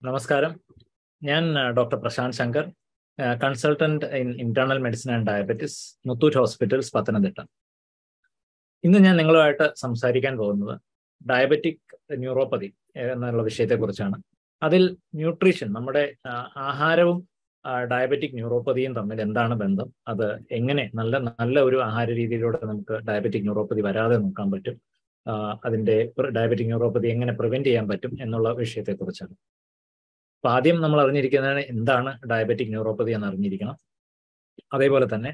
നമസ്കാരം ഞാൻ doctor Prashant Shankar consultant in internal medicine and diabetes Muthoot hospitals Pathanamthitta ഇന്ന് ഞാൻ നിങ്ങളുമായിട്ട് സംസാരിക്കാൻ പോകുന്നത് ഡയബറ്റിക് ന്യൂറോപ്പതി എന്നുള്ള വിഷയത്തെക്കുറിച്ചാണ് അതിൽ ന്യൂട്രീഷൻ നമ്മുടെ ആഹാരവും ഡയബറ്റിക് ന്യൂറോപ്പതിയും തമ്മിൽ എന്താണ് ബന്ധം അത് എങ്ങനെ നല്ല നല്ല ഒരു ആഹാര രീതിയിലൂടെ നമുക്ക് ഡയബറ്റിക് ന്യൂറോപ്പതി വരാതെ നോക്കാൻ പറ്റും അതിന്റെ ഡയബറ്റിക് ന്യൂറോപ്പതി എങ്ങനെ പ്രിവെന്റ് ചെയ്യാൻ പറ്റും എന്നുള്ള വിഷയത്തെക്കുറിച്ചാണ് അപ്പൊ ആദ്യം നമ്മൾ അറിഞ്ഞിരിക്കുന്നതാണ് എന്താണ് ഡയബറ്റിക് ന്യൂറോപ്പതി എന്ന് അറിഞ്ഞിരിക്കണം അതേപോലെ തന്നെ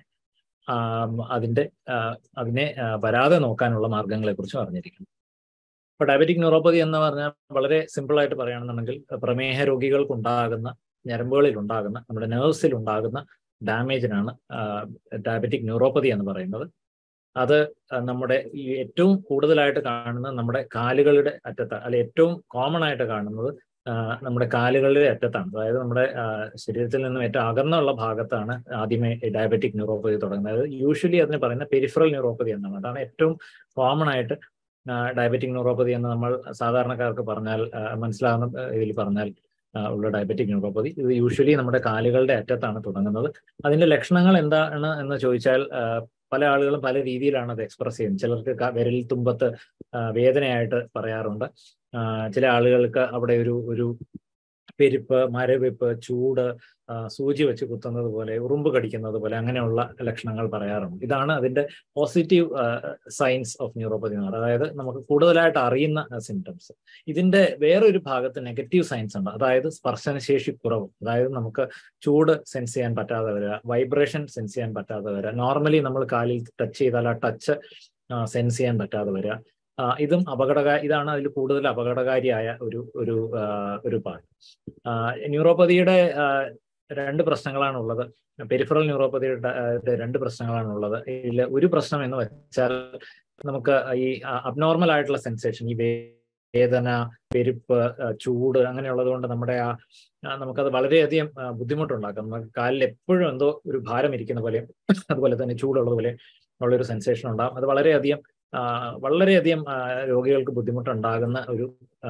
അതിന്റെ അതിനെ വരാതെ നോക്കാനുള്ള മാർഗങ്ങളെ കുറിച്ചും അറിഞ്ഞിരിക്കണം അപ്പൊ ഡയബറ്റിക് ന്യൂറോപ്പതി എന്ന് പറഞ്ഞാൽ വളരെ സിമ്പിൾ ആയിട്ട് പറയുകയാണെന്നുണ്ടെങ്കിൽ പ്രമേഹ രോഗികൾക്ക് ഉണ്ടാകുന്ന ഞരമ്പുകളിൽ ഉണ്ടാകുന്ന നമ്മുടെ നേഴ്സിൽ ഉണ്ടാകുന്ന ഡാമേജിനാണ് ഡയബറ്റിക് ന്യൂറോപ്പതി എന്ന് പറയുന്നത് അത് നമ്മുടെ ഈ ഏറ്റവും കൂടുതലായിട്ട് കാണുന്നത് നമ്മുടെ കാലുകളുടെ അറ്റത്ത് അല്ലെ ഏറ്റവും കോമൺ ആയിട്ട് കാണുന്നത് നമ്മുടെ കാലുകളുടെ അറ്റത്താണ് അതായത് നമ്മുടെ ശരീരത്തിൽ നിന്നും ഏറ്റവും അകന്നുള്ള ഭാഗത്താണ് ആദ്യമേ ഡയബറ്റിക് ന്യൂറോപ്പതി തുടങ്ങുന്നത് അതായത് യൂഷ്വലി അതിന് പറയുന്ന പെരിഫറൽ ന്യൂറോപ്പതി എന്നാണ് അതാണ് ഏറ്റവും കോമൺ ആയിട്ട് ഡയബറ്റിക് ന്യൂറോപ്പതി എന്ന് നമ്മൾ സാധാരണക്കാർക്ക് പറഞ്ഞാൽ മനസ്സിലാകുന്ന ഇതിൽ പറഞ്ഞാൽ ഉള്ള ഡയബറ്റിക് ന്യൂറോപ്പതി ഇത് യൂഷ്വലി നമ്മുടെ കാലുകളുടെ അറ്റത്താണ് തുടങ്ങുന്നത് അതിന്റെ ലക്ഷണങ്ങൾ എന്താണ് എന്ന് ചോദിച്ചാൽ പല ആളുകളും പല രീതിയിലാണ് അത് എക്സ്പ്രസ് ചെയ്യുന്നത് ചിലർക്ക് വിരൽ തുമ്പത്ത് വേദനയായിട്ട് പറയാറുണ്ട് ചില ആളുകൾക്ക് അവിടെ ഒരു ഒരു പെരുപ്പ് മരവിപ്പ് ചൂട് സൂചി വെച്ച് കുത്തുന്നത് പോലെ ഉറുമ്പ് കടിക്കുന്നത് പോലെ അങ്ങനെയുള്ള ലക്ഷണങ്ങൾ പറയാറുണ്ട് ഇതാണ് അതിന്റെ പോസിറ്റീവ് സയൻസ് ഓഫ് ന്യൂറോപ്പതി എന്ന് പറയുന്നത് അതായത് നമുക്ക് കൂടുതലായിട്ട് അറിയുന്ന സിംറ്റംസ് ഇതിന്റെ വേറൊരു ഭാഗത്ത് നെഗറ്റീവ് സയൻസ് ഉണ്ട് അതായത് സ്പർശനശേഷി കുറവ് അതായത് നമുക്ക് ചൂട് സെൻസ് ചെയ്യാൻ പറ്റാതെ വരിക വൈബ്രേഷൻ സെൻസ് ചെയ്യാൻ പറ്റാതെ വരിക നോർമലി നമ്മൾ കാലിൽ ടച്ച് ചെയ്താൽ ആ ടച്ച് സെൻസ് ചെയ്യാൻ പറ്റാതെ വരിക ഇതും അപകടകാരി ഇതാണ് അതിൽ കൂടുതൽ അപകടകാരിയായ ഒരു ഒരു ഒരു പാർട്ട് ന്യൂറോപ്പതിയുടെ രണ്ട് പ്രശ്നങ്ങളാണ് ഉള്ളത് പെരിഫറൽ ന്യൂറോപ്പതിയുടെ രണ്ട് പ്രശ്നങ്ങളാണ് ഉള്ളത് ഇതിൽ ഒരു പ്രശ്നം എന്ന് വെച്ചാൽ നമുക്ക് ഈ അബ്നോർമൽ ആയിട്ടുള്ള സെൻസേഷൻ ഈ വേദന പെരുപ്പ് ചൂട് അങ്ങനെയുള്ളത് കൊണ്ട് നമ്മുടെ ആ നമുക്കത് വളരെയധികം ബുദ്ധിമുട്ടുണ്ടാക്കും നമുക്ക് കാലിൽ എപ്പോഴും എന്തോ ഒരു ഭാരം ഇരിക്കുന്ന പോലെ അതുപോലെ തന്നെ ചൂടുള്ളതുപോലെ ഉള്ളൊരു സെൻസേഷൻ ഉണ്ടാകും അത് വളരെയധികം വളരെയധികം രോഗികൾക്ക് ബുദ്ധിമുട്ടുണ്ടാകുന്ന ഒരു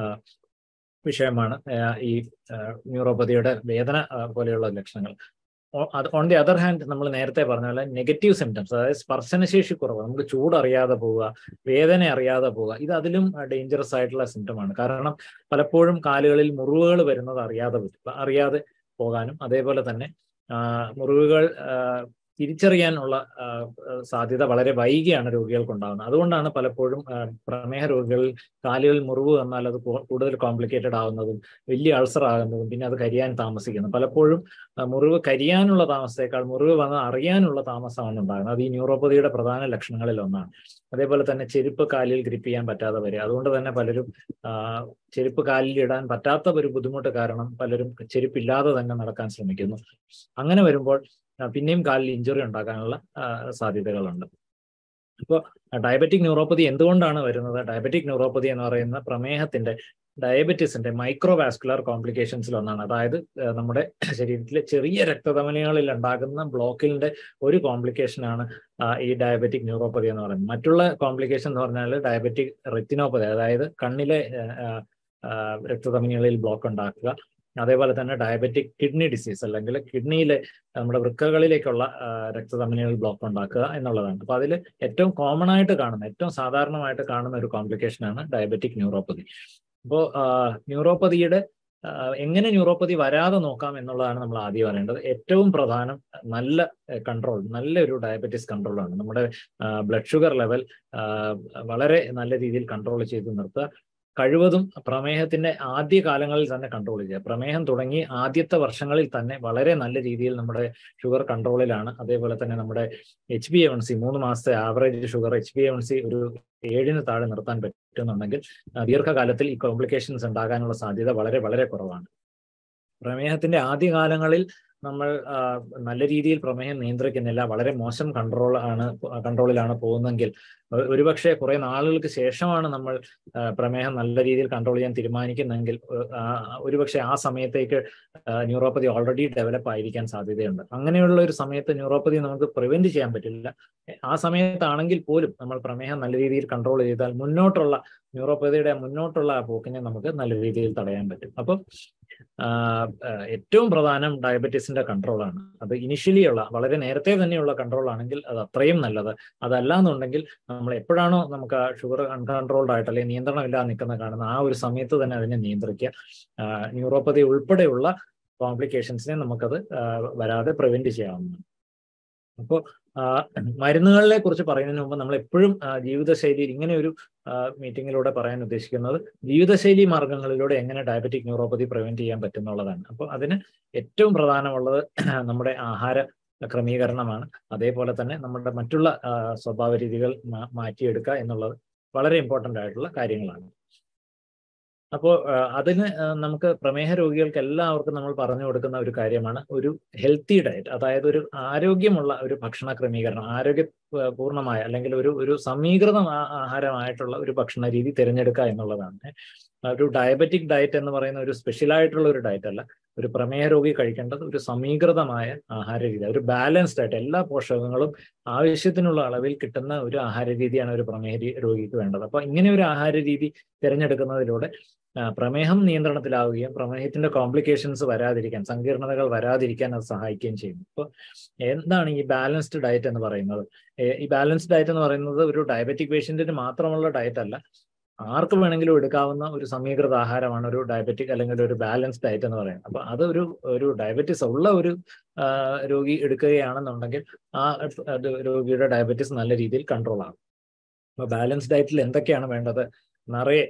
വിഷയമാണ് ഈ ന്യൂറോപ്പതിയുടെ വേദന പോലെയുള്ള ലക്ഷണങ്ങൾ ഓൺ ദി അതർ ഹാൻഡ് നമ്മൾ നേരത്തെ പറഞ്ഞ പോലെ നെഗറ്റീവ് സിംറ്റംസ് അതായത് സ്പർശനശേഷി കുറവ് നമുക്ക് ചൂട് അറിയാതെ പോവുക വേദന അറിയാതെ പോവുക ഇത് അതിലും ഡേഞ്ചറസ് ആയിട്ടുള്ള സിംറ്റമാണ് കാരണം പലപ്പോഴും കാലുകളിൽ മുറിവുകൾ വരുന്നത് അറിയാതെ പറ്റും അറിയാതെ പോകാനും അതേപോലെ തന്നെ മുറിവുകൾ തിരിച്ചറിയാനുള്ള സാധ്യത വളരെ വൈകിയാണ് രോഗികൾക്ക് ഉണ്ടാകുന്നത് അതുകൊണ്ടാണ് പലപ്പോഴും പ്രമേഹ രോഗികളിൽ കാലുകളിൽ മുറിവ് വന്നാൽ അത് കൂടുതൽ കോംപ്ലിക്കേറ്റഡ് ആവുന്നതും വലിയ അൾസർ ആകുന്നതും പിന്നെ അത് കരിയാൻ താമസിക്കുന്നത് പലപ്പോഴും മുറിവ് കരിയാനുള്ള താമസത്തേക്കാൾ മുറിവ് വന്ന് അറിയാനുള്ള താമസമാണ് ഉണ്ടാകുന്നത് അത് ഈ ന്യൂറോപ്പതിയുടെ പ്രധാന ലക്ഷണങ്ങളിൽ ഒന്നാണ് അതേപോലെ തന്നെ ചെരുപ്പ് കാലിൽ ഗ്രിപ്പ് ചെയ്യാൻ പറ്റാതെ വരിക അതുകൊണ്ട് തന്നെ പലരും ചെരുപ്പ് കാലിൽ ഇടാൻ പറ്റാത്ത ഒരു ബുദ്ധിമുട്ട് കാരണം പലരും ചെരുപ്പില്ലാതെ തന്നെ നടക്കാൻ ശ്രമിക്കുന്നു അങ്ങനെ വരുമ്പോൾ പിന്നെയും കാലിൽ ഇഞ്ചുറി ഉണ്ടാക്കാനുള്ള സാധ്യതകളുണ്ട് ഇപ്പോൾ ഡയബറ്റിക് ന്യൂറോപ്പതി എന്തുകൊണ്ടാണ് വരുന്നത് ഡയബറ്റിക് ന്യൂറോപ്പതി എന്ന് പറയുന്ന പ്രമേഹത്തിന്റെ ഡയബറ്റീസിന്റെ മൈക്രോവാസ്കുലർ കോംപ്ലിക്കേഷൻസിൽ ഒന്നാണ് അതായത് നമ്മുടെ ശരീരത്തിലെ ചെറിയ രക്തധമനികളിൽ ഉണ്ടാകുന്ന ബ്ലോക്കിന്റെ ഒരു കോംപ്ലിക്കേഷനാണ് ഈ ഡയബറ്റിക് ന്യൂറോപ്പതി എന്ന് പറയുന്നത് മറ്റുള്ള കോംപ്ലിക്കേഷൻ എന്ന് പറഞ്ഞാൽ ഡയബറ്റിക് റെറ്റിനോപ്പതി അതായത് കണ്ണിലെ രക്തധമനികളിൽ ബ്ലോക്ക് ഉണ്ടാക്കുക അതേപോലെ തന്നെ ഡയബറ്റിക് കിഡ്നി ഡിസീസ് അല്ലെങ്കിൽ കിഡ്നിയിലെ നമ്മുടെ വൃക്കകളിലേക്കുള്ള രക്തധമനികൾ ബ്ലോക്ക് ഉണ്ടാക്കുക എന്നുള്ളതാണ് അപ്പൊ അതിൽ ഏറ്റവും കോമൺ ആയിട്ട് കാണുന്ന ഏറ്റവും സാധാരണമായിട്ട് കാണുന്ന ഒരു കോംപ്ലിക്കേഷനാണ് ഡയബറ്റിക് ന്യൂറോപ്പതി അപ്പോൾ ന്യൂറോപ്പതിയുടെ എങ്ങനെ ന്യൂറോപ്പതി വരാതെ നോക്കാം എന്നുള്ളതാണ് നമ്മൾ ആദ്യം പറയേണ്ടത് ഏറ്റവും പ്രധാനം നല്ല കൺട്രോൾ നല്ലൊരു ഡയബറ്റിസ് കൺട്രോളാണ് നമ്മുടെ ബ്ലഡ് ഷുഗർ ലെവൽ വളരെ നല്ല രീതിയിൽ കൺട്രോൾ ചെയ്ത് നിർത്തുക കഴിവതും പ്രമേഹത്തിന്റെ ആദ്യ കാലങ്ങളിൽ തന്നെ കൺട്രോൾ ചെയ്യുക പ്രമേഹം തുടങ്ങി ആദ്യത്തെ വർഷങ്ങളിൽ തന്നെ വളരെ നല്ല രീതിയിൽ നമ്മുടെ ഷുഗർ കൺട്രോളിലാണ് അതേപോലെ തന്നെ നമ്മുടെ എച്ച് ബി എവൺ സി മൂന്ന് മാസത്തെ average sugar H B A one C ഒരു ഏഴിന് താഴെ നിർത്താൻ പറ്റുന്നുണ്ടെങ്കിൽ ദീർഘകാലത്തിൽ ഈ കോംപ്ലിക്കേഷൻസ് ഉണ്ടാകാനുള്ള സാധ്യത വളരെ വളരെ കുറവാണ് പ്രമേഹത്തിന്റെ ആദ്യകാലങ്ങളിൽ നമ്മൾ നല്ല രീതിയിൽ പ്രമേഹം നിയന്ത്രിക്കുന്നില്ല വളരെ മോശം കൺട്രോൾ ആണ് കൺട്രോളിലാണ് പോകുന്നതെങ്കിൽ ഒരുപക്ഷെ കുറെ നാളുകൾക്ക് ശേഷമാണ് നമ്മൾ പ്രമേഹം നല്ല രീതിയിൽ കൺട്രോൾ ചെയ്യാൻ തീരുമാനിക്കുന്നെങ്കിൽ ഒരുപക്ഷെ ആ സമയത്തേക്ക് ന്യൂറോപ്പതി ഓൾറെഡി ഡെവലപ്പ് ആയിരിക്കാൻ സാധ്യതയുണ്ട് അങ്ങനെയുള്ള ഒരു സമയത്ത് ന്യൂറോപ്പതി നമുക്ക് പ്രിവെന്റ് ചെയ്യാൻ പറ്റില്ല ആ സമയത്താണെങ്കിൽ പോലും നമ്മൾ പ്രമേഹം നല്ല രീതിയിൽ കൺട്രോൾ ചെയ്താൽ മുന്നോട്ടുള്ള ന്യൂറോപ്പതിയുടെ മുന്നോട്ടുള്ള ആ പോക്കിനെ നമുക്ക് നല്ല രീതിയിൽ തടയാൻ പറ്റും അപ്പം ഏറ്റവും പ്രധാനം ഡയബറ്റീസിന്റെ കൺട്രോളാണ് അത് ഇനിഷ്യലി ഉള്ള വളരെ നേരത്തെ തന്നെയുള്ള കൺട്രോൾ ആണെങ്കിൽ അത് അത്രയും നല്ലത് അതല്ല എന്നുണ്ടെങ്കിൽ നമ്മൾ എപ്പോഴാണോ നമുക്ക് ആ ഷുഗർ അൺകൺട്രോൾഡ് ആയിട്ട് അല്ലെങ്കിൽ നിയന്ത്രണമില്ലാതെ നിൽക്കുന്ന കാണുന്ന ആ ഒരു സമയത്ത് തന്നെ അതിനെ നിയന്ത്രിക്കുക ന്യൂറോപ്പതി ഉൾപ്പെടെയുള്ള കോംപ്ലിക്കേഷൻസിനെ നമുക്കത് വരാതെ പ്രിവെന്റ് ചെയ്യാവുന്നതാണ് അപ്പോൾ മരുന്നുകളെ കുറിച്ച് പറയുന്നതിന് മുമ്പ് നമ്മൾ എപ്പോഴും ജീവിതശൈലിയിൽ ഇങ്ങനെ ഒരു മീറ്റിങ്ങിലൂടെ പറയാൻ ഉദ്ദേശിക്കുന്നത് ജീവിതശൈലി മാർഗങ്ങളിലൂടെ എങ്ങനെ ഡയബറ്റിക് ന്യൂറോപ്പതി പ്രിവെന്റ് ചെയ്യാൻ പറ്റുന്നുള്ളതാണ് അപ്പോൾ അതിന് ഏറ്റവും പ്രധാനമുള്ളത് നമ്മുടെ ആഹാര ക്രമീകരണമാണ് അതേപോലെ തന്നെ നമ്മുടെ മറ്റുള്ള സ്വഭാവ രീതികൾ മാറ്റിയെടുക്കുക എന്നുള്ളത് വളരെ ഇമ്പോർട്ടൻ്റ് ആയിട്ടുള്ള കാര്യങ്ങളാണ് അപ്പോൾ അതിന് നമുക്ക് പ്രമേഹ രോഗികൾക്ക് എല്ലാവർക്കും നമ്മൾ പറഞ്ഞു കൊടുക്കുന്ന ഒരു കാര്യമാണ് ഒരു ഹെൽത്തി ഡയറ്റ് അതായത് ഒരു ആരോഗ്യമുള്ള ഒരു ഭക്ഷണ ക്രമീകരണം ആരോഗ്യ പൂർണ്ണമായ അല്ലെങ്കിൽ ഒരു ഒരു സമീകൃത ആഹാരമായിട്ടുള്ള ഒരു ഭക്ഷണ രീതി തിരഞ്ഞെടുക്കുക എന്നുള്ളതാണ് ഒരു ഡയബറ്റിക് ഡയറ്റ് എന്ന് പറയുന്ന ഒരു സ്പെഷ്യൽ ആയിട്ടുള്ള ഒരു ഡയറ്റ് അല്ല ഒരു പ്രമേഹ രോഗി കഴിക്കേണ്ടത് ഒരു സമീകൃതമായ ആഹാര രീതി ഒരു ബാലൻസ്ഡ് ആയിട്ട് എല്ലാ പോഷകങ്ങളും ആവശ്യത്തിനുള്ള അളവിൽ കിട്ടുന്ന ഒരു ആഹാര രീതിയാണ് ഒരു പ്രമേഹ രോഗിക്ക് വേണ്ടത് അപ്പൊ ഇങ്ങനെ ഒരു ആഹാര രീതി തിരഞ്ഞെടുക്കുന്നതിലൂടെ പ്രമേഹം നിയന്ത്രണത്തിലാവുകയും പ്രമേഹത്തിന്റെ കോംപ്ലിക്കേഷൻസ് വരാതിരിക്കാൻ സങ്കീർണതകൾ വരാതിരിക്കാൻ അത് സഹായിക്കുകയും ചെയ്യുന്നു അപ്പോൾ എന്താണ് ഈ ബാലൻസ്ഡ് ഡയറ്റ് എന്ന് പറയുന്നത് ഈ ബാലൻസ്ഡ് ഡയറ്റ് എന്ന് പറയുന്നത് ഒരു ഡയബറ്റിക് പേഷ്യന്റിന് മാത്രമുള്ള ഡയറ്റ് അല്ല ആർക്ക് വേണമെങ്കിലും എടുക്കാവുന്ന ഒരു സമീകൃത ആഹാരമാണ് ഒരു ഡയബറ്റിക് അല്ലെങ്കിൽ ഒരു ബാലൻസ് ഡയറ്റ് എന്ന് പറയുന്നത് അപ്പൊ അത് ഒരു ഒരു ഡയബറ്റിസ് ഉള്ള ഒരു രോഗി എടുക്കുകയാണെന്നുണ്ടെങ്കിൽ ആ രോഗിയുടെ ഡയബറ്റിസ് നല്ല രീതിയിൽ കൺട്രോൾ ആകും അപ്പൊ ബാലൻസ് ഡയറ്റിൽ എന്തൊക്കെയാണ് വേണ്ടത് നിറയെ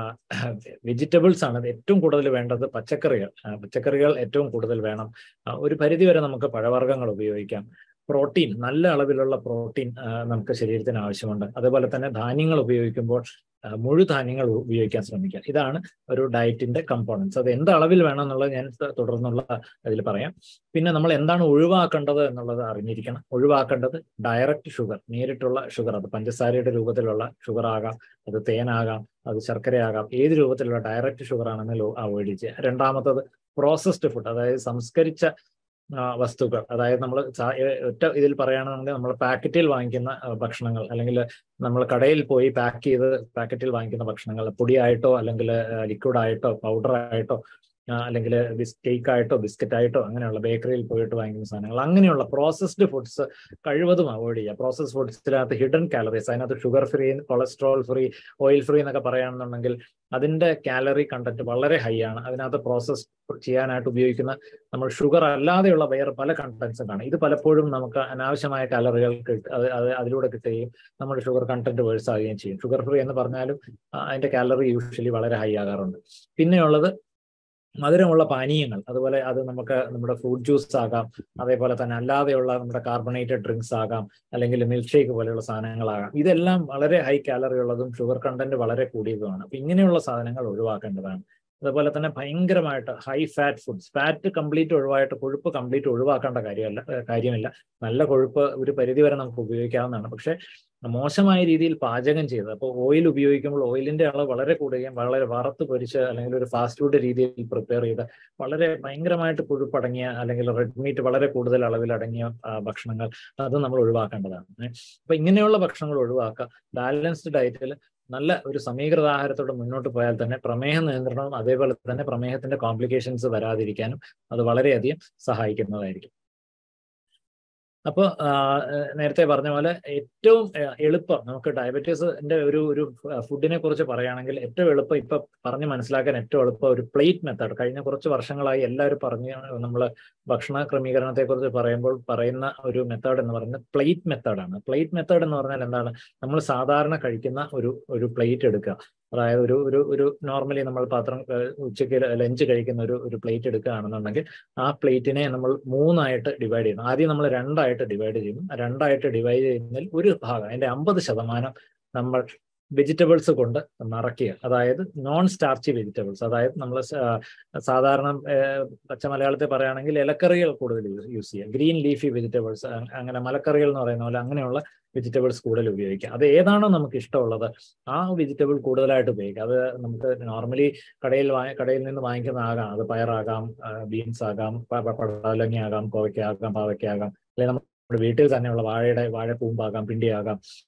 വെജിറ്റബിൾസ് ആണ് ഏറ്റവും കൂടുതൽ വേണ്ടത് പച്ചക്കറികൾ പച്ചക്കറികൾ ഏറ്റവും കൂടുതൽ വേണം ഒരു പരിധി വരെ നമുക്ക് പഴവർഗ്ഗങ്ങൾ ഉപയോഗിക്കാം പ്രോട്ടീൻ നല്ല അളവിലുള്ള പ്രോട്ടീൻ നമുക്ക് ശരീരത്തിന് ആവശ്യമുണ്ട് അതുപോലെ തന്നെ ധാന്യങ്ങൾ ഉപയോഗിക്കുമ്പോൾ മുഴുധാന്യങ്ങൾ ഉപയോഗിക്കാൻ ശ്രമിക്കുക ഇതാണ് ഒരു ഡയറ്റിന്റെ കമ്പോണൻസ് അത് എന്ത് അളവിൽ വേണം എന്നുള്ളത് ഞാൻ തുടർന്നുള്ള ഇതിൽ പറയാം പിന്നെ നമ്മൾ എന്താണ് ഒഴിവാക്കേണ്ടത് എന്നുള്ളത് അറിഞ്ഞിരിക്കണം ഒഴിവാക്കേണ്ടത് ഡയറക്റ്റ് ഷുഗർ നേരിട്ടുള്ള ഷുഗർ അത് പഞ്ചസാരയുടെ രൂപത്തിലുള്ള ഷുഗർ ആകാം അത് തേനാകാം അത് ശർക്കരയാകാം ഏത് രൂപത്തിലുള്ള ഡയറക്റ്റ് ഷുഗർ ആണെന്ന് അവോയ്ഡ് ചെയ്യുക രണ്ടാമത്തത് പ്രോസസ്ഡ് ഫുഡ് അതായത് സംസ്കരിച്ച വസ്തുക്കൾ അതായത് നമ്മൾ ഒറ്റ ഇതിൽ പറയുകയാണെന്നുണ്ടെങ്കിൽ നമ്മൾ പാക്കറ്റിൽ വാങ്ങിക്കുന്ന ഭക്ഷണങ്ങൾ അല്ലെങ്കിൽ നമ്മൾ കടയിൽ പോയി പാക്ക് ചെയ്ത് പാക്കറ്റിൽ വാങ്ങിക്കുന്ന ഭക്ഷണങ്ങൾ പൊടിയായിട്ടോ അല്ലെങ്കിൽ ലിക്വിഡ് ആയിട്ടോ പൗഡർ ആയിട്ടോ അല്ലെങ്കിൽ കേക്ക് ആയിട്ടോ ബിസ്ക്കറ്റ് ആയിട്ടോ അങ്ങനെയുള്ള ബേക്കറിയിൽ പോയിട്ട് വാങ്ങിക്കുന്ന സാധനങ്ങൾ അങ്ങനെയുള്ള പ്രോസസ്ഡ് ഫുഡ്സ് കഴിവതും അവോയ്ഡ് ചെയ്യുക പ്രോസസ് ഫുഡ്സിനകത്ത് ഹിഡൻ കാലറീസ് അതിനകത്ത് sugar free cholesterol free oil free എന്നൊക്കെ പറയുകയാണെന്നുണ്ടെങ്കിൽ അതിന്റെ കാലറി കണ്ടന്റ് വളരെ ഹൈ ആണ് അതിനകത്ത് പ്രോസസ് ചെയ്യാനായിട്ട് ഉപയോഗിക്കുന്ന നമ്മൾ ഷുഗർ അല്ലാതെയുള്ള വേറെ പല കണ്ടന്റ്സും കാണും ഇത് പലപ്പോഴും നമുക്ക് അനാവശ്യമായ കാലറികൾ അത് അതിലൂടെ കിട്ടുകയും നമ്മുടെ ഷുഗർ കണ്ടന്റ് വേഴ്സ് ആവുകയും ചെയ്യും ഷുഗർ ഫ്രീ എന്ന് പറഞ്ഞാലും അതിന്റെ കാലറി യൂഷ്വലി വളരെ ഹൈ ആകാറുണ്ട് പിന്നെയുള്ളത് മധുരമുള്ള പാനീയങ്ങൾ അതുപോലെ അത് നമുക്ക് നമ്മുടെ ഫ്രൂട്ട് ജ്യൂസ് ആകാം അതേപോലെ തന്നെ അല്ലാതെയുള്ള നമ്മുടെ കാർബണേറ്റഡ് ഡ്രിങ്ക്സ് ആകാം അല്ലെങ്കിൽ മിൽക്ക് ഷേക്ക് പോലെയുള്ള സാധനങ്ങളാകാം ഇതെല്ലാം വളരെ ഹൈ കാലറി ഉള്ളതും ഷുഗർ കണ്ടന്റ് വളരെ കൂടിയതുമാണ് അപ്പൊ ഇങ്ങനെയുള്ള സാധനങ്ങൾ ഒഴിവാക്കേണ്ടതാണ് അതുപോലെ തന്നെ ഭയങ്കരമായിട്ട് high fat foods fat complete ഒഴിവായിട്ട് കൊഴുപ്പ് കംപ്ലീറ്റ് ഒഴിവാക്കേണ്ട കാര്യമല്ല കാര്യമില്ല നല്ല കൊഴുപ്പ് ഒരു പരിധി വരെ നമുക്ക് ഉപയോഗിക്കാവുന്നതാണ് പക്ഷെ മോശമായ രീതിയിൽ പാചകം ചെയ്ത് അപ്പോൾ ഓയിൽ ഉപയോഗിക്കുമ്പോൾ ഓയിലിന്റെ അളവ് വളരെ കൂടുകയും വളരെ വറുത്ത് പൊരിച്ച് അല്ലെങ്കിൽ ഒരു ഫാസ്റ്റ് ഫുഡ് രീതിയിൽ പ്രിപ്പയർ ചെയ്ത് വളരെ ഭയങ്കരമായിട്ട് കൊഴുപ്പടങ്ങിയ അല്ലെങ്കിൽ റെഡ് മീറ്റ് വളരെ കൂടുതൽ അളവിൽ അടങ്ങിയ ഭക്ഷണങ്ങൾ അത് നമ്മൾ ഒഴിവാക്കേണ്ടതാണ് അപ്പൊ ഇങ്ങനെയുള്ള ഭക്ഷണങ്ങൾ ഒഴിവാക്കുക ബാലൻസ്ഡ് ഡയറ്റിൽ നല്ല ഒരു സമീകൃത ആഹാരത്തോടെ മുന്നോട്ട് പോയാൽ തന്നെ പ്രമേഹ നിയന്ത്രണവും അതേപോലെ തന്നെ പ്രമേഹത്തിന്റെ കോംപ്ലിക്കേഷൻസ് വരാതിരിക്കാനും അത് വളരെയധികം സഹായിക്കുന്നതായിരിക്കും അപ്പോൾ നേരത്തെ പറഞ്ഞ പോലെ ഏറ്റവും എളുപ്പം നമുക്ക് ഡയബറ്റീസിന്റെ ഒരു ഒരു ഫുഡിനെ കുറിച്ച് പറയുകയാണെങ്കിൽ ഏറ്റവും എളുപ്പം ഇപ്പൊ പറഞ്ഞ് മനസ്സിലാക്കാൻ ഏറ്റവും എളുപ്പം ഒരു പ്ലേറ്റ് മെത്തേഡ് കഴിഞ്ഞ കുറച്ച് വർഷങ്ങളായി എല്ലാവരും പറഞ്ഞ് നമ്മൾ ഭക്ഷണ ക്രമീകരണത്തെ കുറിച്ച് പറയുമ്പോൾ പറയുന്ന ഒരു മെത്തേഡ് എന്ന് പറയുന്നത് പ്ലേറ്റ് മെത്തേഡാണ് പ്ലേറ്റ് മെത്തേഡ് എന്ന് പറഞ്ഞാൽ എന്താണ് നമ്മൾ സാധാരണ കഴിക്കുന്ന ഒരു ഒരു പ്ലേറ്റ് എടുക്കുക അതായത് ഒരു ഒരു ഒരു നോർമലി നമ്മൾ പാത്രം ഉച്ചയ്ക്ക് ലഞ്ച് കഴിക്കുന്ന ഒരു ഒരു പ്ലേറ്റ് എടുക്കുകയാണെന്നുണ്ടെങ്കിൽ ആ പ്ലേറ്റിനെ നമ്മൾ മൂന്നായിട്ട് ഡിവൈഡ് ചെയ്യുന്നു ആദ്യം നമ്മൾ രണ്ടായിട്ട് ഡിവൈഡ് ചെയ്യുന്നു രണ്ടായിട്ട് ഡിവൈഡ് ചെയ്യുന്നതിൽ ഒരു ഭാഗം അതിന്റെ അമ്പത് ശതമാനം നമ്മൾ വെജിറ്റബിൾസ് കൊണ്ട് നിറയ്ക്കുക അതായത് നോൺ സ്റ്റാർച്ചി വെജിറ്റബിൾസ് അതായത് നമ്മൾ സാധാരണ പച്ച മലയാളത്തിൽ പറയുകയാണെങ്കിൽ ഇലക്കറികൾ കൂടുതൽ യൂസ് ചെയ്യുക ഗ്രീൻ ലീഫി വെജിറ്റബിൾസ് അങ്ങനെ മലക്കറികൾ എന്ന് പറയുന്ന പോലെ അങ്ങനെയുള്ള വെജിറ്റബിൾസ് കൂടുതൽ ഉപയോഗിക്കുക അത് ഏതാണോ നമുക്ക് ഇഷ്ടമുള്ളത് ആ വെജിറ്റബിൾ കൂടുതലായിട്ട് ഉപയോഗിക്കുക അത് നമുക്ക് നോർമലി കടയിൽ കടയിൽ നിന്ന് വാങ്ങിക്കുന്ന ആകാം അത് പയറാകാം ബീൻസ് ആകാം പടലങ്ങ ആകാം കോവയ്ക്ക ആകാം പാവയ്ക്ക ആകാം അല്ലെങ്കിൽ നമ്മുടെ വീട്ടിൽ തന്നെയുള്ള വാഴയുടെ വാഴക്കൂമ്പാകാം പിണ്ടിയാകാം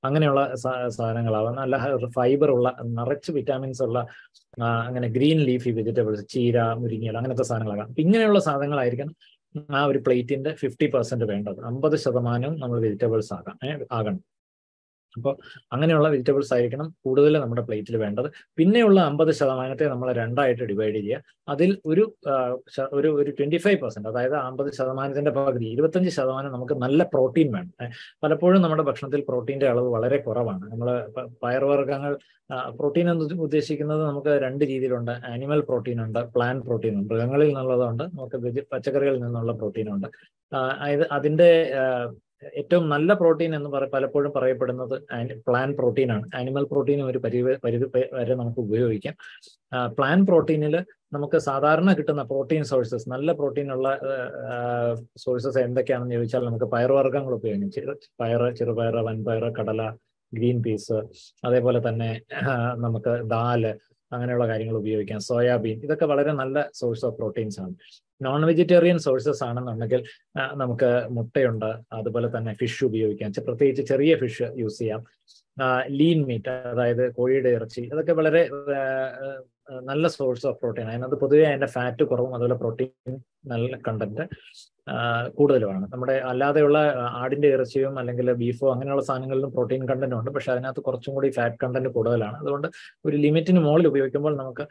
അങ്ങനെയുള്ള സാധനങ്ങളാവാം നല്ല ഫൈബർ ഉള്ള നിറച്ച് വിറ്റാമിൻസ് ഉള്ള അങ്ങനെ ഗ്രീൻ ലീഫി വെജിറ്റബിൾസ് ചീര മുരിങ്ങയില അങ്ങനത്തെ സാധനങ്ങളാകാം അപ്പം ഇങ്ങനെയുള്ള സാധനങ്ങളായിരിക്കണം ആ ഒരു പ്ലേറ്റിന്റെ ഫിഫ്റ്റി പെർസെന്റ് വേണ്ടത് അമ്പത് ശതമാനവും നമ്മൾ വെജിറ്റബിൾസ് ആകാം ആകണം അപ്പോൾ അങ്ങനെയുള്ള വെജിറ്റബിൾസ് ആയിരിക്കണം കൂടുതൽ നമ്മുടെ പ്ലേറ്റിൽ വേണ്ടത് പിന്നെയുള്ള അമ്പത് ശതമാനത്തെ നമ്മൾ രണ്ടായിട്ട് ഡിവൈഡ് ചെയ്യുക അതിൽ ഒരു ഒരു ഒരു ട്വന്റി ഫൈവ് പെർസെന്റ് അതായത് അമ്പത് ശതമാനത്തിന്റെ പകുതി ഇരുപത്തഞ്ച് ശതമാനം നമുക്ക് നല്ല പ്രോട്ടീൻ വേണം പലപ്പോഴും നമ്മുടെ ഭക്ഷണത്തിൽ പ്രോട്ടീന്റെ അളവ് വളരെ കുറവാണ് നമ്മൾ പയർവർഗ്ഗങ്ങൾ പ്രോട്ടീൻ എന്ന് ഉദ്ദേശിക്കുന്നത് നമുക്ക് രണ്ട് രീതിയിലുണ്ട് ആനിമൽ പ്രോട്ടീൻ ഉണ്ട് പ്ലാൻ പ്രോട്ടീൻ ഉണ്ട് മൃഗങ്ങളിൽ നിന്നുള്ളതുണ്ട് നമുക്ക് വെജി പച്ചക്കറികളിൽ നിന്നുള്ള പ്രോട്ടീൻ ഉണ്ട് അതായത് അതിന്റെ ഏറ്റവും നല്ല പ്രോട്ടീൻ എന്ന് പറ പലപ്പോഴും പറയപ്പെടുന്നത് പ്ലാൻ പ്രോട്ടീൻ ആണ് ആനിമൽ പ്രോട്ടീനും ഒരു പരിധി പരിധി വരെ നമുക്ക് ഉപയോഗിക്കാം പ്ലാൻ പ്രോട്ടീനിൽ നമുക്ക് സാധാരണ കിട്ടുന്ന പ്രോട്ടീൻ സോഴ്സസ് നല്ല പ്രോട്ടീൻ ഉള്ള സോഴ്സസ് എന്തൊക്കെയാണെന്ന് ചോദിച്ചാൽ നമുക്ക് പയർവർഗ്ഗങ്ങൾ ഉപയോഗിക്കും പയറ് ചെറുപയറ് വൻപയറ് കടല ഗ്രീൻ പീസ് അതേപോലെ തന്നെ നമുക്ക് ദാല് അങ്ങനെയുള്ള കാര്യങ്ങൾ ഉപയോഗിക്കാം സോയാബീൻ ഇതൊക്കെ വളരെ നല്ല സോഴ്സ് ഓഫ് പ്രോട്ടീൻസ് ആണ് നോൺ വെജിറ്റേറിയൻ സോഴ്സസ് ആണെന്നുണ്ടെങ്കിൽ നമുക്ക് മുട്ടയുണ്ട് അതുപോലെ തന്നെ ഫിഷ് ഉപയോഗിക്കാം പ്രത്യേകിച്ച് ചെറിയ ഫിഷ് യൂസ് ചെയ്യാം ലീൻ മീറ്റ് അതായത് കോഴിയുടെ ഇറച്ചി അതൊക്കെ വളരെ നല്ല സോഴ്സ് ഓഫ് പ്രോട്ടീൻ അതിനകത്ത് പൊതുവെ അതിന്റെ ഫാറ്റ് കുറവും അതുപോലെ പ്രോട്ടീൻ നല്ല കണ്ടന്റ് കൂടുതലുമാണ് നമ്മുടെ അല്ലാതെയുള്ള ആടിന്റെ ഇറച്ചിയും അല്ലെങ്കിൽ ബീഫോ അങ്ങനെയുള്ള സാധനങ്ങളിലും പ്രോട്ടീൻ കണ്ടന്റ് ഉണ്ട് പക്ഷെ അതിനകത്ത് കുറച്ചും കൂടി ഫാറ്റ് കണ്ടന്റ് കൂടുതലാണ് അതുകൊണ്ട് ഒരു ലിമിറ്റിന് മുകളിൽ ഉപയോഗിക്കുമ്പോൾ നമുക്ക്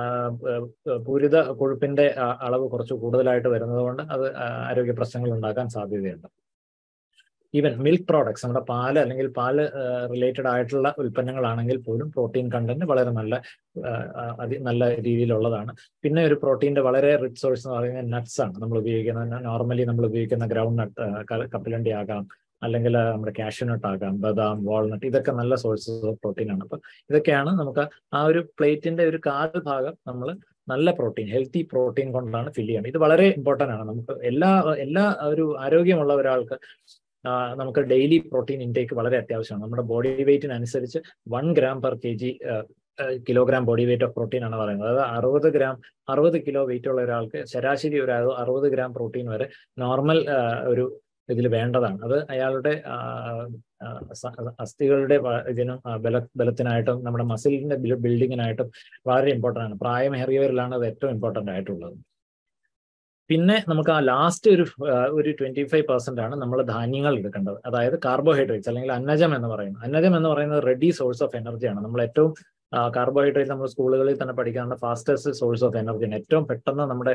പൂരിത കൊഴുപ്പിന്റെ അളവ് കുറച്ച് കൂടുതലായിട്ട് വരുന്നത് കൊണ്ട് അത് ആരോഗ്യ പ്രശ്നങ്ങൾ ഉണ്ടാക്കാൻ സാധ്യതയുണ്ട് ഈവൻ മിൽക്ക് പ്രോഡക്ട്സ് നമ്മുടെ പാല് അല്ലെങ്കിൽ പാല് റിലേറ്റഡ് ആയിട്ടുള്ള ഉൽപ്പന്നങ്ങളാണെങ്കിൽ പോലും പ്രോട്ടീൻ കണ്ടന്റ് വളരെ നല്ല അതി നല്ല രീതിയിലുള്ളതാണ് പിന്നെ ഒരു പ്രോട്ടീന്റെ വളരെ റിച്ച് സോഴ്സ് എന്ന് പറയുന്നത് നട്ട്സ് ആണ് നമ്മൾ ഉപയോഗിക്കുന്ന നോർമലി നമ്മൾ ഉപയോഗിക്കുന്ന ഗ്രൗണ്ട് നട്ട് കപ്പലണ്ടി ആകാം അല്ലെങ്കിൽ നമ്മുടെ കാഷ്യൂനട്ട് ആകാം ബദാം വാൾനട്ട് ഇതൊക്കെ നല്ല സോഴ്സസ് ഓഫ് പ്രോട്ടീൻ ആണ് അപ്പൊ ഇതൊക്കെയാണ് നമുക്ക് ആ ഒരു പ്ലേറ്റിന്റെ ഒരു കാൽ ഭാഗം നമ്മൾ നല്ല പ്രോട്ടീൻ ഹെൽത്തി പ്രോട്ടീൻ കൊണ്ടാണ് ഫില്ല് ചെയ്യുന്നത് ഇത് വളരെ ഇമ്പോർട്ടൻ്റ് ആണ് നമുക്ക് എല്ലാ എല്ലാ ഒരു ആരോഗ്യമുള്ള ഒരാൾക്ക് നമുക്ക് ഡെയിലി പ്രോട്ടീൻ ഇൻടേക്ക് വളരെ അത്യാവശ്യമാണ് നമ്മുടെ ബോഡി വെയിറ്റിനനുസരിച്ച് one gram per K G kilogram body weight of protein ആണ് പറയുന്നത് അതായത് അറുപത് ഗ്രാം അറുപത് കിലോ വെയിറ്റ് ഉള്ള ഒരാൾക്ക് ശരാശരി ഒരു അറുപത് ഗ്രാം പ്രോട്ടീൻ വരെ നോർമൽ ഒരു ഇതിൽ വേണ്ടതാണ് അത് അയാളുടെ അസ്ഥികളുടെ ഇതിനും ബല ബലത്തിനായിട്ടും നമ്മുടെ മസിലിന്റെ ബിൽഡിങ്ങിനായിട്ടും വളരെ ഇമ്പോർട്ടൻ്റ് ആണ് പ്രായമേറിയവരിലാണ് അത് ഏറ്റവും ഇമ്പോർട്ടൻ്റ് ആയിട്ടുള്ളത് പിന്നെ നമുക്ക് ആ ലാസ്റ്റ് ഒരു ഒരു ട്വന്റി ഫൈവ് പെർസെന്റ് ആണ് നമ്മൾ ധാന്യങ്ങൾ എടുക്കേണ്ടത് അതായത് കാർബോഹൈഡ്രേറ്റ്സ് അല്ലെങ്കിൽ അന്നജം എന്ന് പറയുന്നത് അന്നജം എന്ന് പറയുന്നത് റെഡി സോഴ്സ് ഓഫ് എനർജിയാണ് നമ്മൾ ഏറ്റവും കാർബോഹൈഡ്രേറ്റ് നമ്മൾ സ്കൂളുകളിൽ തന്നെ പഠിക്കാനുള്ള ഫാസ്റ്റസ്റ്റ് സോഴ്സ് ഓഫ് എനർജിയാണ് ഏറ്റവും പെട്ടെന്ന് നമ്മുടെ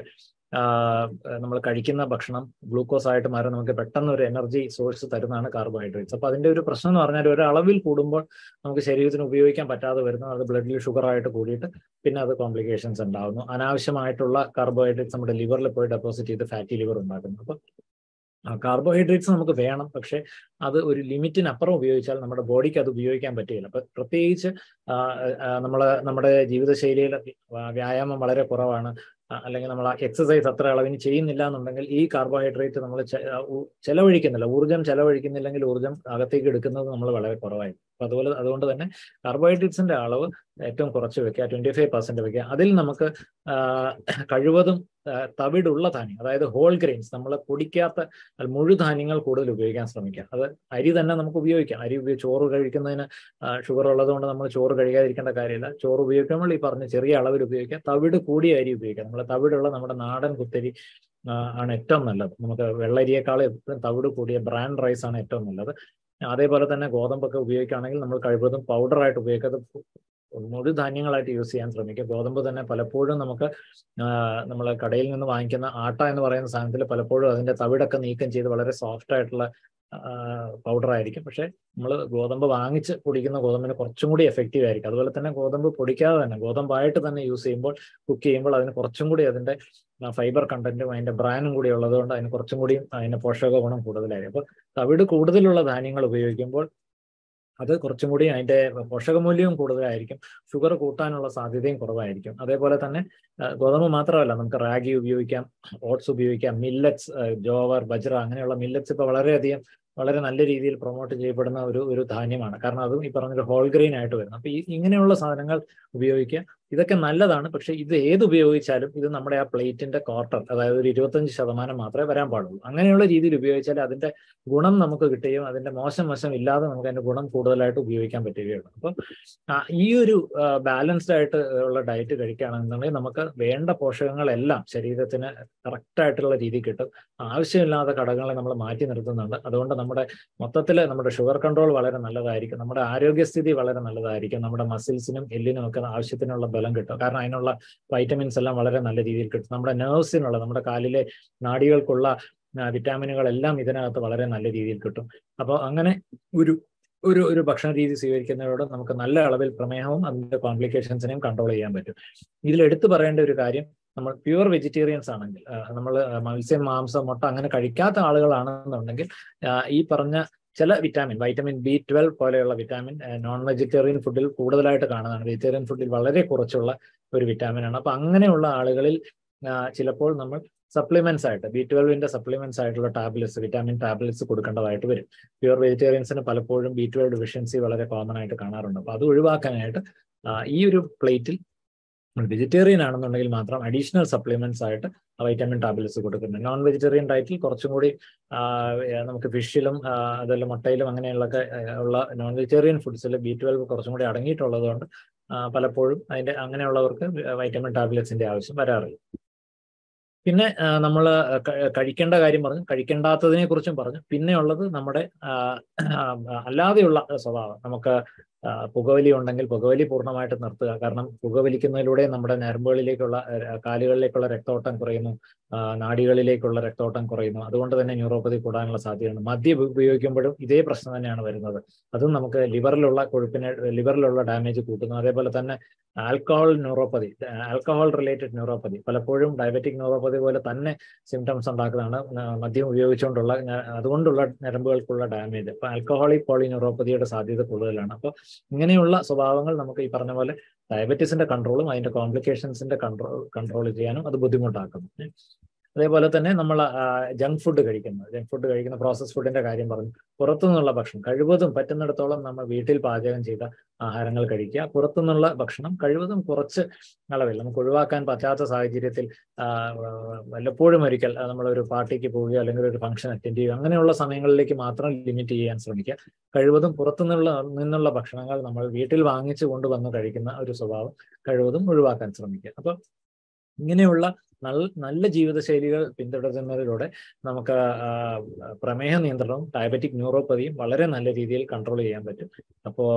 നമ്മൾ കഴിക്കുന്ന ഭക്ഷണം ഗ്ലൂക്കോസ് ആയിട്ട് മാറി നമുക്ക് പെട്ടെന്ന് ഒരു എനർജി സോഴ്സ് തരുന്നതാണ് കാർബോഹൈഡ്രേറ്റ്സ് അപ്പൊ അതിന്റെ ഒരു പ്രശ്നം എന്ന് പറഞ്ഞാൽ ഒരു അളവിൽ കൂടുമ്പോൾ നമുക്ക് ശരീരത്തിന് ഉപയോഗിക്കാൻ പറ്റാതെ വരുന്നു അത് ബ്ലഡിൽ ഷുഗർ ആയിട്ട് കൂടിയിട്ട് പിന്നെ അത് കോംപ്ലിക്കേഷൻസ് ഉണ്ടാകുന്നു അനാവശ്യമായിട്ടുള്ള കാർബോഹൈഡ്രേറ്റ്സ് നമ്മുടെ ലിവറിൽ പോയി ഡെപ്പോസിറ്റ് ചെയ്ത് ഫാറ്റി ലിവർ ഉണ്ടാക്കുന്നു അപ്പൊ കാർബോഹൈഡ്രേറ്റ്സ് നമുക്ക് വേണം പക്ഷെ അത് ഒരു ലിമിറ്റിനപ്പുറം ഉപയോഗിച്ചാൽ നമ്മുടെ ബോഡിക്ക് അത് ഉപയോഗിക്കാൻ പറ്റുകയില്ല അപ്പൊ പ്രത്യേകിച്ച് നമ്മൾ നമ്മുടെ ജീവിതശൈലിയിൽ വ്യായാമം വളരെ കുറവാണ് അല്ലെങ്കിൽ നമ്മൾ എക്സസൈസ് അത്ര അളവിന് ചെയ്യുന്നില്ല എന്നുണ്ടെങ്കിൽ ഈ കാർബോഹൈഡ്രേറ്റ് നമ്മൾ ചെലവഴിക്കുന്നില്ല ഊർജ്ജം ചെലവഴിക്കുന്നില്ലെങ്കിൽ ഊർജ്ജം അകത്തേക്ക് എടുക്കുന്നത് നമ്മൾ വളരെ കുറവായിരിക്കും അപ്പൊ അതുപോലെ അതുകൊണ്ട് തന്നെ കാർബോഹൈഡ്രേറ്റ്സിന്റെ അളവ് ഏറ്റവും കുറച്ച് വെക്കുക ട്വന്റി ഫൈവ് പെർസെന്റ് വെക്കുക അതിൽ നമുക്ക് കഴിവതും തവിടുള്ള ധാന്യം അതായത് ഹോൾ ഗ്രെയിൻസ് നമ്മൾ പൊടിക്കാത്ത മുഴുധാന്യങ്ങൾ കൂടുതൽ ഉപയോഗിക്കാൻ ശ്രമിക്കുക അത് അരി തന്നെ നമുക്ക് ഉപയോഗിക്കാം അരി ഉപയോഗിച്ച് ചോറ് കഴിക്കുന്നതിന് ഷുഗർ ഉള്ളതുകൊണ്ട് നമ്മൾ ചോറ് കഴിക്കാതിരിക്കേണ്ട കാര്യമില്ല ചോറ് ഉപയോഗിക്കുമ്പോൾ ഈ പറഞ്ഞ ചെറിയ അളവിൽ ഉപയോഗിക്കാം തവിട് കൂടിയ അരി ഉപയോഗിക്കാം നമ്മൾ തവിടുള്ള നമ്മുടെ നാടൻ കുത്തരി ആണ് ഏറ്റവും നല്ലത് നമുക്ക് വെള്ളരിയേക്കാൾ എപ്പോഴും തവിട് കൂടിയ ബ്രാൻഡ് റൈസ് ആണ് ഏറ്റവും നല്ലത് അതേപോലെ തന്നെ ഗോതമ്പൊക്കെ ഉപയോഗിക്കുകയാണെങ്കിൽ നമ്മൾ കഴിവതും പൗഡറായിട്ട് ഉപയോഗിക്കാതെ മുഴു ധാന്യങ്ങളായിട്ട് യൂസ് ചെയ്യാൻ ശ്രമിക്കുക ഗോതമ്പ് തന്നെ പലപ്പോഴും നമുക്ക് നമ്മൾ കടയിൽ നിന്ന് വാങ്ങിക്കുന്ന ആട്ട എന്ന് പറയുന്ന സാധനത്തിൽ പലപ്പോഴും അതിന്റെ തവിടൊക്കെ നീക്കം ചെയ്ത് വളരെ സോഫ്റ്റ് ആയിട്ടുള്ള പൗഡർ ആയിരിക്കും പക്ഷെ നമ്മൾ ഗോതമ്പ് വാങ്ങിച്ച് പൊടിക്കുന്ന ഗോതമ്പിന് കുറച്ചും കൂടി എഫക്റ്റീവ് ആയിരിക്കും അതുപോലെ തന്നെ ഗോതമ്പ് പൊടിക്കാതെ തന്നെ ഗോതമ്പായിട്ട് തന്നെ യൂസ് ചെയ്യുമ്പോൾ കുക്ക് ചെയ്യുമ്പോൾ അതിന് കുറച്ചും കൂടി അതിന്റെ ഫൈബർ കണ്ടന്റും അതിന്റെ ബ്രാനും കൂടി ഉള്ളതുകൊണ്ട് അതിന് കുറച്ചും കൂടി അതിന്റെ പോഷക ഗുണം കൂടുതലായിരിക്കും അപ്പോൾ തവിട് കൂടുതലുള്ള ധാന്യങ്ങൾ ഉപയോഗിക്കുമ്പോൾ അത് കുറച്ചും കൂടി അതിന്റെ പോഷകമൂല്യവും കൂടുതലായിരിക്കും ഷുഗർ കൂട്ടാനുള്ള സാധ്യതയും കുറവായിരിക്കും അതേപോലെ തന്നെ ഗോതമ്പ് മാത്രമല്ല നമുക്ക് റാഗി ഉപയോഗിക്കാം ഓട്സ് ഉപയോഗിക്കാം മില്ലറ്റ്സ് ജോവർ ബജ്ര അങ്ങനെയുള്ള മില്ലറ്റ്സ് ഇപ്പോൾ വളരെയധികം വളരെ നല്ല രീതിയിൽ പ്രൊമോട്ട് ചെയ്യപ്പെടുന്ന ഒരു ഒരു ധാന്യമാണ് കാരണം അതും ഈ പറഞ്ഞൊരു ഹോൾ ഗ്രെയിൻ ആയിട്ട് വരുന്നു അപ്പൊ ഈ ഇങ്ങനെയുള്ള സാധനങ്ങൾ ഉപയോഗിക്കുക ഇതൊക്കെ നല്ലതാണ് പക്ഷെ ഇത് ഏത് ഉപയോഗിച്ചാലും ഇത് നമ്മുടെ ആ പ്ലേറ്റിന്റെ ക്വാർട്ടർ അതായത് ഒരു ഇരുപത്തഞ്ച് ശതമാനം മാത്രമേ വരാൻ പാടുള്ളൂ അങ്ങനെയുള്ള രീതിയിൽ ഉപയോഗിച്ചാൽ അതിന്റെ ഗുണം നമുക്ക് കിട്ടുകയും അതിന്റെ മോശം വശം ഇല്ലാതെ നമുക്ക് അതിന്റെ ഗുണം കൂടുതലായിട്ട് ഉപയോഗിക്കാൻ പറ്റുകയുള്ളൂ അപ്പം ഈ ഒരു ബാലൻസ്ഡ് ആയിട്ട് ഉള്ള ഡയറ്റ് കഴിക്കുകയാണെന്നുണ്ടെങ്കിൽ നമുക്ക് വേണ്ട പോഷകങ്ങളെല്ലാം ശരീരത്തിന് കറക്റ്റ് ആയിട്ടുള്ള രീതിയിൽ കിട്ടും ആവശ്യമില്ലാത്ത ഘടകങ്ങളെ നമ്മൾ മാറ്റി നിർത്തുന്നുണ്ട് അതുകൊണ്ട് നമ്മുടെ മൊത്തത്തിൽ നമ്മുടെ ഷുഗർ കൺട്രോൾ വളരെ നല്ലതായിരിക്കും നമ്മുടെ ആരോഗ്യസ്ഥിതി വളരെ നല്ലതായിരിക്കും നമ്മുടെ മസിൽസിനും എല്ലിനും ഒക്കെ ആവശ്യത്തിനുള്ള ബലം കിട്ടും കാരണം അതിനുള്ള വൈറ്റമിൻസ് എല്ലാം വളരെ നല്ല രീതിയിൽ കിട്ടും നമ്മുടെ നെർവ്സിനുള്ള നമ്മുടെ കാലിലെ നാടികൾക്കുള്ള വിറ്റാമിനുകളെല്ലാം ഇതിനകത്ത് വളരെ നല്ല രീതിയിൽ കിട്ടും അപ്പോൾ അങ്ങനെ ഒരു ഒരു ഒരു ഭക്ഷണ രീതി സ്വീകരിക്കുന്നതിലൂടെ നമുക്ക് നല്ല അളവിൽ പ്രമേഹവും അതിന്റെ കോംപ്ലിക്കേഷൻസിനെയും കൺട്രോൾ ചെയ്യാൻ പറ്റും ഇതിൽ എടുത്തു പറയേണ്ട ഒരു കാര്യം നമ്മൾ പ്യുവർ വെജിറ്റേറിയൻസ് ആണെങ്കിൽ നമ്മൾ മത്സ്യം മാംസം മുട്ട അങ്ങനെ കഴിക്കാത്ത ആളുകളാണെന്നുണ്ടെങ്കിൽ ഈ പറഞ്ഞ ചില വിറ്റാമിൻ വൈറ്റമിൻ ബി ട്വൽവ് പോലെയുള്ള വിറ്റാമിൻ നോൺ വെജിറ്റേറിയൻ ഫുഡിൽ കൂടുതലായിട്ട് കാണുന്നതാണ് വെജിറ്റേറിയൻ ഫുഡിൽ വളരെ കുറച്ചുള്ള ഒരു വിറ്റാമിൻ ആണ് അപ്പൊ അങ്ങനെയുള്ള ആളുകളിൽ ചിലപ്പോൾ നമ്മൾ സപ്ലിമെന്റ്സ് ആയിട്ട് ബി ട്വൽവിന്റെ സപ്ലിമെന്റ്സ് ആയിട്ടുള്ള ടാബ്ലറ്റ്സ് വിറ്റാമിൻ ടാബ്ലറ്റ്സ് കൊടുക്കേണ്ടതായിട്ട് വരും പ്യുവർ വെജിറ്റേറിയൻസിന് പലപ്പോഴും ബി ട്വൽവ് ഡെഫിഷ്യൻസി വളരെ കോമൺ ആയിട്ട് കാണാറുണ്ട് അപ്പൊ അത് ഒഴിവാക്കാനായിട്ട് ഈ ഒരു പ്ലേറ്റിൽ വെജിറ്റേറിയൻ ആണെന്നുണ്ടെങ്കിൽ മാത്രം അഡീഷണൽ സപ്ലിമെന്റ്സ് ആയിട്ട് വൈറ്റമിൻ ടാബ്ലറ്റ്സ് കൊടുക്കുന്നുണ്ട് നോൺ വെജിറ്റേറിയൻ ഡയറ്റിൽ കുറച്ചും കൂടി നമുക്ക് ഫിഷിലും അതുപോലെ മുട്ടയിലും അങ്ങനെയുള്ളൊക്കെ ഉള്ള നോൺ വെജിറ്റേറിയൻ ഫുഡ്സിൽ ബി ട്വൽവ് കുറച്ചും കൂടി അടങ്ങിയിട്ടുള്ളത് കൊണ്ട് പലപ്പോഴും അതിന്റെ അങ്ങനെയുള്ളവർക്ക് വൈറ്റമിൻ ടാബ്ലറ്റ്സിന്റെ ആവശ്യം വരാറില്ല പിന്നെ നമ്മൾ കഴിക്കേണ്ട കാര്യം പറഞ്ഞു കഴിക്കേണ്ടാത്തതിനെ കുറിച്ചും പറഞ്ഞു പിന്നെ ഉള്ളത് നമ്മുടെ അല്ലാതെയുള്ള സ്വഭാവം നമുക്ക് പുകവലി ഉണ്ടെങ്കിൽ പുകവലി പൂർണ്ണമായിട്ട് നിർത്തുക കാരണം പുകവലിക്കുന്നതിലൂടെ നമ്മുടെ ഞരമ്പുകളിലേക്കുള്ള കാലുകളിലേക്കുള്ള രക്തോട്ടം കുറയുന്നു നാടികളിലേക്കുള്ള രക്തോട്ടം കുറയുന്നു അതുകൊണ്ട് തന്നെ ന്യൂറോപ്പതി കൂടാനുള്ള സാധ്യതയുണ്ട് മദ്യം ഉപയോഗിക്കുമ്പോഴും ഇതേ പ്രശ്നം തന്നെയാണ് വരുന്നത് അതും നമുക്ക് ലിവറിലുള്ള കൊഴുപ്പിനെ ലിവറിലുള്ള ഡാമേജ് കൂട്ടുന്നു അതേപോലെ തന്നെ alcohol neuropathy alcohol related neuropathy പലപ്പോഴും ഡയബറ്റിക് ന്യൂറോപ്പതി പോലെ തന്നെ സിംറ്റംസ് ഉണ്ടാക്കുന്നതാണ് മദ്യം ഉപയോഗിച്ചുകൊണ്ടുള്ള അതുകൊണ്ടുള്ള ഞരമ്പുകൾക്കുള്ള ഡാമേജ് അപ്പൊ ആൽക്കഹോളിക് പോളി ന്യൂറോപ്പതിയുടെ സാധ്യത കൂടുതലാണ് അപ്പോൾ ഇങ്ങനെയുള്ള സ്വഭാവങ്ങൾ നമുക്ക് ഈ പറഞ്ഞ പോലെ ഡയബറ്റീസിന്റെ കൺട്രോളും അതിന്റെ കോംപ്ലിക്കേഷൻസിന്റെ കൺട്രോൾ കൺട്രോൾ ചെയ്യാനും അത് ബുദ്ധിമുട്ടാക്കുന്നു അതേപോലെ തന്നെ നമ്മൾ ജങ്ക് ഫുഡ് കഴിക്കുന്നത് ജങ്ക് ഫുഡ് കഴിക്കുന്ന പ്രോസസ് ഫുഡിന്റെ കാര്യം പറഞ്ഞു പുറത്തുനിന്നുള്ള ഭക്ഷണം കഴിവതും പറ്റുന്നിടത്തോളം നമ്മൾ വീട്ടിൽ പാചകം ചെയ്ത ആഹാരങ്ങൾ കഴിക്കുക പുറത്തുനിന്നുള്ള ഭക്ഷണം കഴിവതും കുറച്ച് അളവിൽ നമുക്ക് ഒഴിവാക്കാൻ പറ്റാത്ത സാഹചര്യത്തിൽ വല്ലപ്പോഴും ഒരിക്കൽ നമ്മളൊരു പാർട്ടിക്ക് പോവുകയോ അല്ലെങ്കിൽ ഒരു ഫംഗ്ഷൻ അറ്റൻഡ് ചെയ്യുകയോ അങ്ങനെയുള്ള സമയങ്ങളിലേക്ക് മാത്രം ലിമിറ്റ് ചെയ്യാൻ ശ്രമിക്കുക കഴിവതും പുറത്തുനിന്നുള്ള നിന്നുള്ള ഭക്ഷണങ്ങൾ നമ്മൾ വീട്ടിൽ വാങ്ങിച്ചു കൊണ്ടുവന്ന് കഴിക്കുന്ന ഒരു സ്വഭാവം കഴിവതും ഒഴിവാക്കാൻ ശ്രമിക്കുക അപ്പൊ ഇങ്ങനെയുള്ള നല്ല നല്ല ജീവിതശൈലികൾ പിന്തുടരുന്നതിലൂടെ നമുക്ക് പ്രമേഹ നിയന്ത്രണവും ഡയബറ്റിക് ന്യൂറോപ്പതിയും വളരെ നല്ല രീതിയിൽ കൺട്രോൾ ചെയ്യാൻ പറ്റും അപ്പോൾ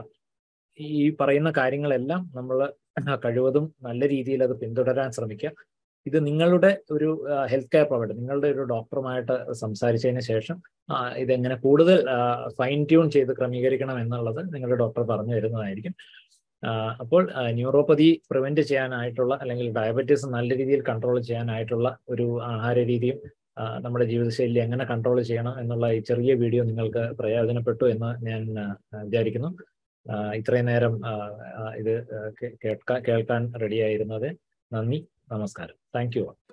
ഈ പറയുന്ന കാര്യങ്ങളെല്ലാം നമ്മൾ കഴിവതും നല്ല രീതിയിൽ അത് പിന്തുടരാൻ ശ്രമിക്കുക ഇത് നിങ്ങളുടെ ഒരു ഹെൽത്ത് കെയർ പ്രൊവൈഡർ നിങ്ങളുടെ ഒരു ഡോക്ടറുമായിട്ട് സംസാരിച്ചതിന് ശേഷം ഇതെങ്ങനെ കൂടുതൽ ഫൈൻ ട്യൂൺ ചെയ്ത് ക്രമീകരിക്കണം എന്നുള്ളത് നിങ്ങളുടെ ഡോക്ടർ പറഞ്ഞു തരുന്നതായിരിക്കും അപ്പോൾ ന്യൂറോപ്പതി പ്രിവെന്റ് ചെയ്യാനായിട്ടുള്ള അല്ലെങ്കിൽ ഡയബറ്റീസ് നല്ല രീതിയിൽ കൺട്രോൾ ചെയ്യാനായിട്ടുള്ള ഒരു ആഹാര രീതിയും നമ്മുടെ ജീവിതശൈലി എങ്ങനെ കൺട്രോൾ ചെയ്യണം എന്നുള്ള ഈ ചെറിയ വീഡിയോ നിങ്ങൾക്ക് പ്രയോജനപ്പെട്ടു എന്ന് ഞാൻ വിചാരിക്കുന്നു ഇത്രയും നേരം ഇത് കേൾക്കാൻ റെഡിയായിരുന്നത് നന്ദി നമസ്കാരം താങ്ക് യു